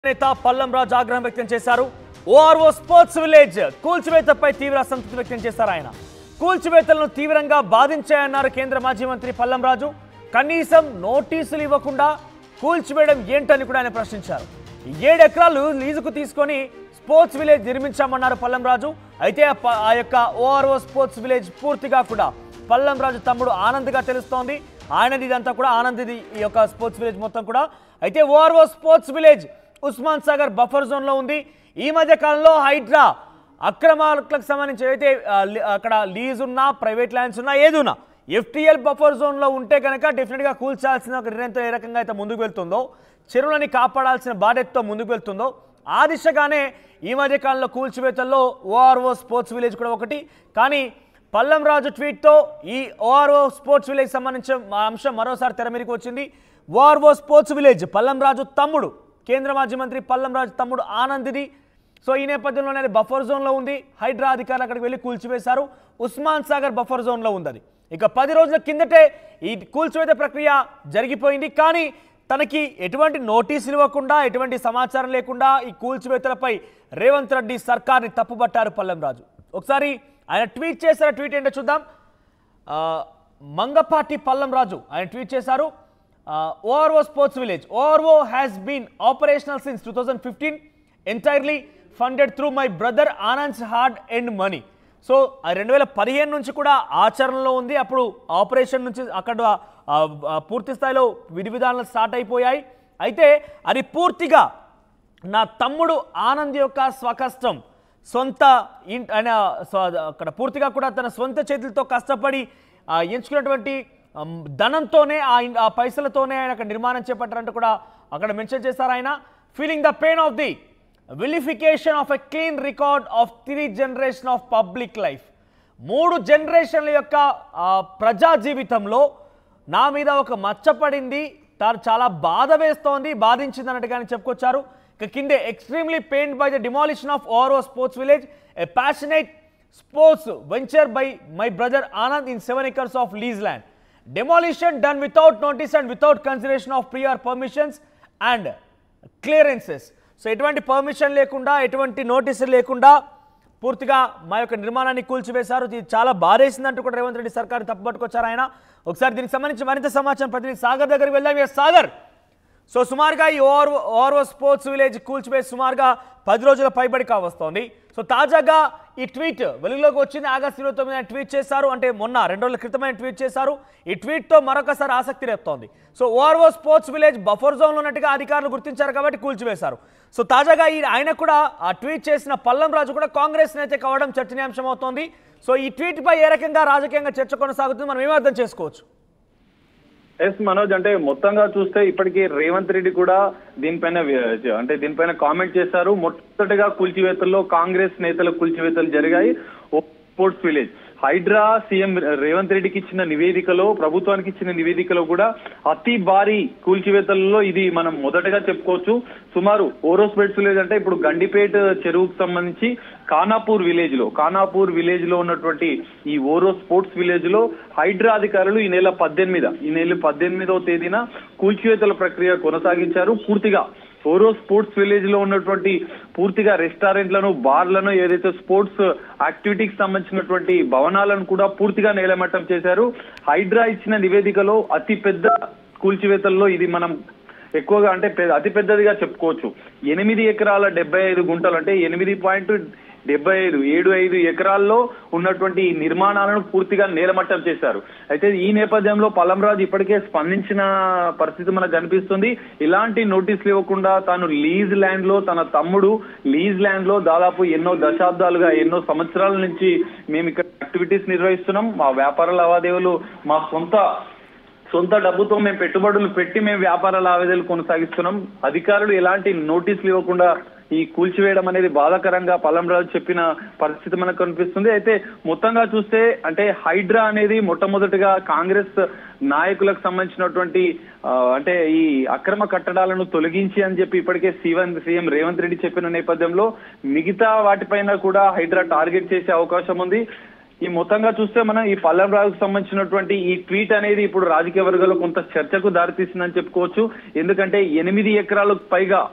నేత పల్లం రాజు ఆగ్రహం వ్యక్తం చేశారు ఓఆర్ఓ స్పోర్ట్స్ విలేజ్ కూల్చివేతపై తీవ్ర అసంతృప్తి వ్యక్తం చేశారు ఆయన కూల్చివేతలను తీవ్రంగా బాధించాయన్నారు కేంద్ర మాజీ మంత్రి పల్లం రాజు కనీసం నోటీసులు ఇవ్వకుండా కూల్చివేయడం ఏంటని కూడా ఆయన ప్రశ్నించారు ఏడు ఎకరాలు లీజుకు తీసుకొని స్పోర్ట్స్ విలేజ్ నిర్మించామన్నారు పల్లం రాజు అయితే ఆ ప- ఆ యొక్క ఓఆర్ఓ స్పోర్ట్స్ విలేజ్ పూర్తిగా కూడా పల్లం రాజు తమ్ముడు ఆనంద్గా తెలుస్తోంది ఆయనది ఇదంతా కూడా ఆనంద్ది ఈ యొక్క స్పోర్ట్స్ విలేజ్ మొత్తం కూడా అయితే ORO sports village Osman Sagar buffer జోన్లో ఉంది ఈ మధ్య కాలంలో హైడ్రా అక్రమాలకు సంబంధించి ఏదైతే ఆ, లి- అక్కడ లీజ్ ఉన్నా ప్రైవేట్ ల్యాండ్స్ ఉన్నా ఏది ఉన్నా ఎఫ్టీఎల్ బఫర్ జోన్లో ఉంటే కనుక డెఫినెట్గా కూల్చాల్సిన ఒక నిర్ణయంతో ఏ రకంగా అయితే ముందుకు వెళ్తుందో చెరువులని కాపాడాల్సిన బాధ్యతతో ముందుకు వెళ్తుందో ఆ దిశగానే ఈ మధ్య కాలంలో కూల్చివేతల్లో ఓఆర్ఓ స్పోర్ట్స్ విలేజ్ కూడా ఒకటి కానీ పల్లం రాజు ట్వీట్తో ఈ ఓఆర్ఓ స్పోర్ట్స్ విలేజ్ సంబంధించిన మా అంశం మరోసారి తెర మీదకి వచ్చింది ORO sports village Pallam Raju తమ్ముడు కేంద్ర మాజీ మంత్రి పల్లం రాజు తమ్ముడు ఆనందిది సో ఈ నేపథ్యంలోనే అది బఫర్ జోన్లో ఉంది హైడ్రా అధికారులు అక్కడికి వెళ్ళి కూల్చివేశారు ఉస్మాన్ సాగర్ బఫర్ జోన్లో ఉంది అది ఇక పది రోజుల కిందటే ఈ కూల్చివేత ప్రక్రియ జరిగిపోయింది కానీ తనకి ఎటువంటి నోటీసులు ఇవ్వకుండా ఎటువంటి సమాచారం లేకుండా ఈ కూల్చివేతలపై రేవంత్ రెడ్డి సర్కార్ని తప్పుపట్టారు పల్లం రాజు ఒకసారి ఆయన ట్వీట్ చేసిన ట్వీట్ ఏంటో చూద్దాం ఆ, మంగపాటి పల్లం రాజు ఆయన ట్వీట్ చేశారు ORO sports village ORO has been operational since two thousand fifteen entirely funded through my brother Anand hard and money so రెండు వేల పదిహేను నుంచి కూడా ఆచరణలో ఉంది అప్పుడు ఆపరేషన్ నుంచి అక్కడ ఆ, ఆ, పూర్తి స్థాయిలో విధి విధానాలు స్టార్ట్ అయిపోయాయి అయితే అది పూర్తిగా నా తమ్ముడు ఆనంద్ యొక్క స్వకష్టం సొంత ఇన్ ఆయన స్వ- అక్కడ పూర్తిగా కూడా తన సొంత చేతులతో కష్టపడి ఆ, ఎంచుకున్నటువంటి అమ్, ధనంతోనే ఆ ఇన్- ఆ పైసలతోనే ఆయన అక్కడ నిర్మాణం చేపట్టారంటూ కూడా అక్కడ మెన్షన్ చేశారు ఆయన feeling the pain of the vilification of a clean record of three generation of public life మూడు జనరేషన్ల యొక్క ఆ, ప్రజా జీవితంలో నా మీద ఒక మచ్చ పడింది తాను చాలా బాధ వేస్తోంది బాధించింది అన్నట్టుగానే చెప్పుకొచ్చారు ఇక కిందే extremely pain by the demolition of over sports village a passionate sports venture by my brother Anand in seven acres of lease land demolition done without notice and without consideration of prior permissions and clearances so ఎటువంటి permission లేకుండా ఎటువంటి నోటీసులు లేకుండా పూర్తిగా మా యొక్క నిర్మాణాన్ని కూల్చివేశారు ఇది చాలా బాధేసిందంటూ కూడా రేవంత్ రెడ్డి సర్కారు తప్పుపట్టుకొచ్చారు ఆయన ఒకసారి దీనికి సంబంధించి మరింత సమాచారం ప్రతినిధి సాగర్ దగ్గరికి వెళ్దాం ఎస్ సాగర్ సో సుమారుగా ఈ ఓవర్ ఓవర్ఓ స్పోర్ట్స్ విలేజ్ కూల్చివేసి సుమారుగా పది రోజుల పైబడి కావస్తోంది సో తాజాగా ఈ ట్వీట్ వెలుగులోకి వచ్చింది ఆగస్టు ఇరవై తొమ్మిది ట్వీట్ చేశారు అంటే మొన్న రెండు రోజుల క్రితమే ట్వీట్ చేశారు ఈ ట్వీట్తో మరొకసారి ఆసక్తి రేపుతోంది so ORO sports village buffer జోన్లో ఉన్నట్టుగా అధికారులు గుర్తించారు కాబట్టి కూల్చివేశారు సో తాజాగా ఈ ఆయన కూడా ఆ ట్వీట్ చేసిన పల్లం రాజు కూడా కాంగ్రెస్ నేత కావడం చర్చనీయాంశం అవుతోంది సో ఈ ట్వీట్పై ఏ రకంగా రాజకీయంగా చర్చ కొనసాగుతుంది మనం ఏం అర్థం చేసుకోవచ్చు ఎస్ మనోజ్ అంటే మొత్తంగా చూస్తే ఇప్పటికీ రేవంత్ రెడ్డి కూడా దీనిపైన వి- అంటే దీనిపైన కామెంట్ చేశారు మొట్టమొదటిగా కూల్చివేతల్లో కాంగ్రెస్ నేతల కూల్చివేతలు జరిగాయి O sports village HYDRAA CM Revanth రెడ్డికి ఇచ్చిన నివేదికలో ప్రభుత్వానికి ఇచ్చిన నివేదికలో కూడా అతి భారీ కూల్చివేతలలో ఇది మనం మొదటగా చెప్పుకోవచ్చు సుమారు ఓరోస్పేట్స్ విలేజ్ అంటే ఇప్పుడు గండిపేట చెరువుకు సంబంధించి ఖానాపూర్ విలేజ్ లో ఖానాపూర్ విలేజ్ లో ఉన్నటువంటి ఈ ఓరో స్పోర్ట్స్ విలేజ్ లో హైడ్రా అధికారులు ఈ నెల పద్దెనిమిది ఈ నెల పద్దెనిమిదవ తేదీన కూల్చివేతల ప్రక్రియ కొనసాగించారు పూర్తిగా ఓరో స్పోర్ట్స్ విలేజ్ లో ఉన్నటువంటి పూర్తిగా రెస్టారెంట్లను బార్లను ఏదైతే స్పోర్ట్స్ యాక్టివిటీకి సంబంధించినటువంటి భవనాలను కూడా పూర్తిగా నేలమట్టం చేశారు హైడ్రా ఇచ్చిన నివేదికలో అతి పెద్ద కూల్చివేతల్లో ఇది మనం ఎక్కువగా అంటే పె- అతి పెద్దదిగా చెప్పుకోవచ్చు ఎనిమిది ఎకరాల డెబ్బై ఐదు గుంటలు అంటే ఎనిమిది పాయింట్ డెబ్బై ఐదు ఏడు ఐదు ఎకరాల్లో ఉన్నటువంటి ఈ నిర్మాణాలను పూర్తిగా నేలమట్టం చేశారు అయితే ఈ నేపథ్యంలో పలంరాజు ఇప్పటికే స్పందించిన పరిస్థితి మనకు కనిపిస్తుంది ఇలాంటి నోటీసులు ఇవ్వకుండా తాను లీజ్ ల్యాండ్ లో తన తమ్ముడు లీజ్ ల్యాండ్ లో దాదాపు ఎన్నో దశాబ్దాలుగా ఎన్నో సంవత్సరాల నుంచి మేము ఇక్కడ యాక్టివిటీస్ నిర్వహిస్తున్నాం మా వ్యాపార లావాదేవీలు మా సొంత సొంత డబ్బుతో మేము పెట్టుబడులు పెట్టి మేము వ్యాపార లావాదేవీలు కొనసాగిస్తున్నాం అధికారులు ఎలాంటి నోటీసులు ఇవ్వకుండా ఈ కూల్చివేయడం అనేది బాధాకరంగా పల్లంరాజు చెప్పిన పరిస్థితి మనకు కనిపిస్తుంది అయితే మొత్తంగా చూస్తే అంటే హైడ్రా అనేది మొట్టమొదటిగా కాంగ్రెస్ నాయకులకు సంబంధించినటువంటి ఆ, అంటే ఈ అక్రమ కట్టడాలను తొలగించి అని చెప్పి ఇప్పటికే సీఎం సీఎం రేవంత్ రెడ్డి చెప్పిన నేపథ్యంలో మిగతా వాటిపైన కూడా హైడ్రా టార్గెట్ చేసే అవకాశం ఉంది ఈ మొత్తంగా చూస్తే మనం ఈ పల్లం రాజుకు సంబంధించినటువంటి ఈ ట్వీట్ అనేది ఇప్పుడు రాజకీయ వర్గాల్లో కొంత చర్చకు దారితీసిందని చెప్పుకోవచ్చు ఎందుకంటే ఎనిమిది ఎకరాలకు పైగా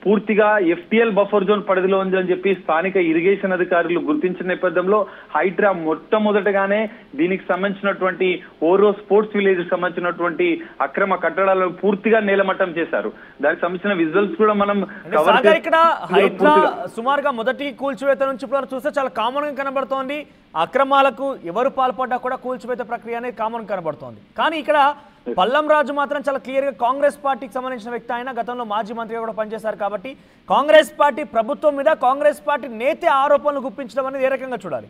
పూర్తిగా ఎఫ్టిఎల్ బఫర్ జోన్ పరిధిలో ఉందని చెప్పి స్థానిక ఇరిగేషన్ అధికారులు గుర్తించిన నేపథ్యంలో హైడ్రా మొట్టమొదటగానే దీనికి సంబంధించినటువంటి ఓరో స్పోర్ట్స్ విలేజ్ సంబంధించినటువంటి అక్రమ కట్టడాలను పూర్తిగా నేలమట్టం చేశారు దానికి సంబంధించిన విజువల్స్ కూడా మనం అంటే cover సాగర్ చేసి- ఇక్కడ హైడ్రా పూర్తిగా. సుమారుగా మొదటి కూల్చివేత నుంచి ఇప్పుడు చూస్తే చాలా కామన్ గా కనబడుతోంది అక్రమాలకు ఎవరు పాల్పడ్డా కూడా కూల్చివేత ప్రక్రియ అనేది కామన్ కనబడుతోంది కానీ ఇక్కడ పల్లం రాజు మాత్రం చాలా క్లియర్ గా కాంగ్రెస్ పార్టీకి సంబంధించిన వ్యక్తి ఆయన గతంలో మాజీ మంత్రిగా కూడా పనిచేశారు కాబట్టి కాంగ్రెస్ పార్టీ ప్రభుత్వం మీద కాంగ్రెస్ పార్టీ నేతే ఆరోపణలు గుప్పించడం అనేది ఏ రకంగా చూడాలి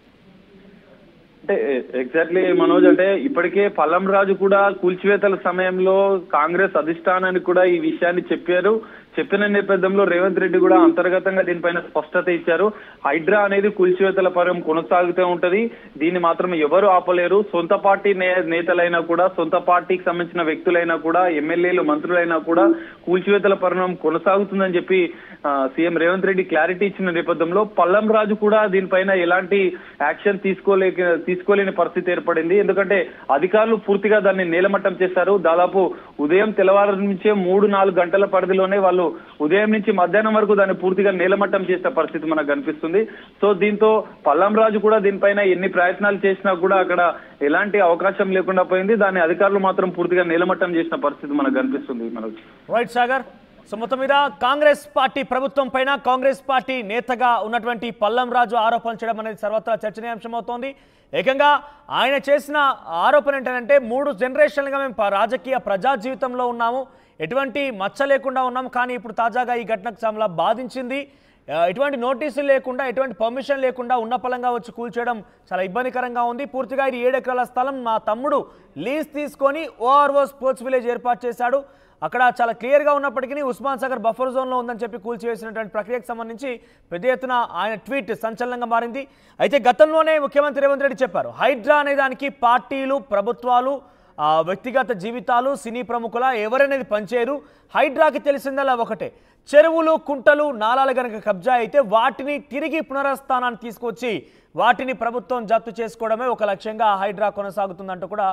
అంటే ఎగ్జాక్ట్లీ మనోజ్ అంటే ఇప్పటికే పల్లం రాజు కూడా కూల్చివేతల సమయంలో కాంగ్రెస్ అధిష్టానానికి కూడా ఈ విషయాన్ని చెప్పారు చెప్పిన నేపథ్యంలో రేవంత్ రెడ్డి కూడా అంతర్గతంగా దీనిపైన స్పష్టత ఇచ్చారు హైడ్రా అనేది కూల్చివేతల పరం కొనసాగుతూ ఉంటది దీన్ని మాత్రం ఎవరు ఆపలేరు సొంత పార్టీ నే- నేతలైనా కూడా సొంత పార్టీకి సంబంధించిన వ్యక్తులైనా కూడా ఎమ్మెల్యేలు మంత్రులైనా కూడా కూల్చివేతల పరిణామం కొనసాగుతుందని చెప్పి ఆ, సీఎం రేవంత్ రెడ్డి క్లారిటీ ఇచ్చిన నేపథ్యంలో పల్లం రాజు కూడా దీనిపైన ఎలాంటి యాక్షన్ తీసుకోలేక తీసుకోలేని పరిస్థితి ఏర్పడింది ఎందుకంటే అధికారులు పూర్తిగా దాన్ని నేలమట్టం చేశారు దాదాపు ఉదయం తెల్లవారు నుంచే మూడు నాలుగు గంటల పరిధిలోనే వాళ్ళు ఉదయం నుంచి మధ్యాహ్నం వరకు దాన్ని పూర్తిగా నేలమట్టం చేసిన పరిస్థితి మనకు కనిపిస్తుంది సో దీంతో పల్లం రాజు కూడా దీనిపైన ఎన్ని ప్రయత్నాలు చేసినా కూడా అక్కడ ఎలాంటి అవకాశం లేకుండా పోయింది దాన్ని అధికారులు మాత్రం పూర్తిగా నేలమట్టం చేసిన పరిస్థితి మనకు కనిపిస్తుంది మనకు రైట్ సాగర్ సో మొత్తం మీద కాంగ్రెస్ పార్టీ ప్రభుత్వం పైన కాంగ్రెస్ పార్టీ నేతగా ఉన్నటువంటి పల్లం రాజు ఆరోపణలు చేయడం అనేది సర్వత్రా చర్చనీయాంశం అవుతోంది ఏకంగా ఆయన చేసిన ఆరోపణ ఏంటంటే మూడు జనరేషన్లుగా మేము ప- రాజకీయ ప్రజా జీవితంలో ఉన్నాము ఎటువంటి మచ్చ లేకుండా ఉన్నాము కానీ ఇప్పుడు తాజాగా ఈ ఘటనకు చాలా బాధించింది ఆ, ఎటువంటి నోటీసులు లేకుండా ఎటువంటి పర్మిషన్ లేకుండా ఉన్న పలంగా వచ్చి కూల్చేయడం చాలా ఇబ్బందికరంగా ఉంది పూర్తిగా ఇది ఏడు ఎకరాల స్థలం మా తమ్ముడు లీజ్ తీసుకొని ఓఆర్ఓ స్పోర్ట్స్ విలేజ్ ఏర్పాటు చేశాడు అక్కడ చాలా క్లియర్గా ఉన్నప్పటికీ ఉస్మాన్ సాగర్ బఫర్ జోన్లో ఉందని చెప్పి కూల్చివేసినటువంటి ప్రక్రియకు సంబంధించి పెద్ద ఎత్తున ఆయన ట్వీట్ సంచలనంగా మారింది అయితే గతంలోనే ముఖ్యమంత్రి రేవంత్ రెడ్డి చెప్పారు హైడ్రా అనే దానికి పార్టీలు ప్రభుత్వాలు ఆ, వ్యక్తిగత జీవితాలు సినీ ప్రముఖుల ఎవరనేది పనిచేయరు హైడ్రాకి తెలిసిందలా ఒకటే చెరువులు కుంటలు నాలాలు గనక కబ్జా అయితే వాటిని తిరిగి పునరుస్థానాన్ని తీసుకొచ్చి వాటిని ప్రభుత్వం జప్తు చేసుకోవడమే ఒక లక్ష్యంగా హైడ్రా కొనసాగుతుందంటూ కూడా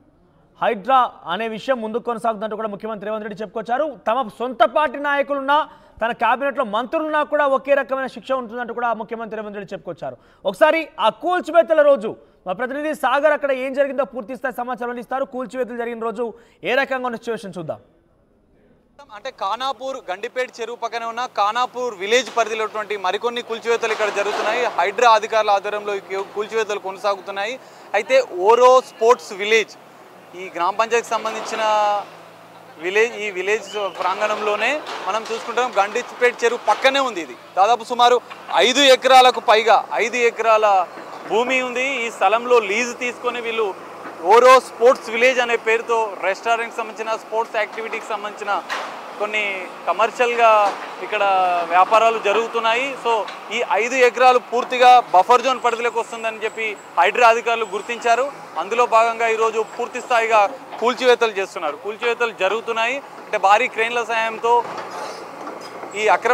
హైడ్రా అనే విషయం ముందుకు కొనసాగుతుందంటూ కూడా ముఖ్యమంత్రి రేవంత్ రెడ్డి చెప్పుకొచ్చారు తమ సొంత పార్టీ నాయకులున్నా తన కేబినెట్లో మంత్రులున్నా కూడా ఒకే రకమైన శిక్ష ఉంటుందంటూ కూడా ముఖ్యమంత్రి రేవంత్ రెడ్డి చెప్పుకొచ్చారు ఒకసారి ఆ కూల్చివేతల రోజు మా ప్రతినిధి సాగర్ అక్కడ ఏం జరిగిందో పూర్తి స్థాయి సమాచారం అందిస్తారు కూల్చివేతలు జరిగిన రోజు ఏ రకంగా ఉన్న సిచ్యువేషన్ చూద్దాం అంటే కానాపూర్ గండిపేట చెరువు పక్కనే ఉన్న కానాపూర్ విలేజ్ పరిధిలో ఉన్నటువంటి మరికొన్ని కూల్చివేతలు ఇక్కడ జరుగుతున్నాయి హైడ్రా అధికారుల ఆధ్వర్యంలో ఈ కూల్చివేతలు కొనసాగుతున్నాయి అయితే ఓరో స్పోర్ట్స్ విలేజ్ ఈ గ్రామ పంచాయతీకి సంబంధించిన విలేజ్ ఈ విలేజ్ ప్రాంగణంలోనే మనం చూసుకుంటాం గండిపేట చెరువు పక్కనే ఉంది ఇది దాదాపు సుమారు ఐదు ఎకరాలకు పైగా ఐదు ఎకరాల భూమి ఉంది ఈ స్థలంలో లీజు తీసుకొని వీళ్ళు ఓరో స్పోర్ట్స్ విలేజ్ అనే పేరుతో రెస్టారెంట్కి సంబంధించిన స్పోర్ట్స్ యాక్టివిటీకి సంబంధించిన కొన్ని కమర్షియల్గా ఇక్కడ వ్యాపారాలు జరుగుతున్నాయి సో ఈ ఐదు ఎకరాలు పూర్తిగా బఫర్ జోన్ పరిధిలోకి వస్తుందని చెప్పి హైడ్రా అధికారులు గుర్తించారు అందులో భాగంగా ఈరోజు పూర్తి స్థాయిగా కూల్చివేతలు చేస్తున్నారు కూల్చివేతలు జరుగుతున్నాయి అంటే భారీ క్రెయిన్ల సాయంతో ఈ అక్రమ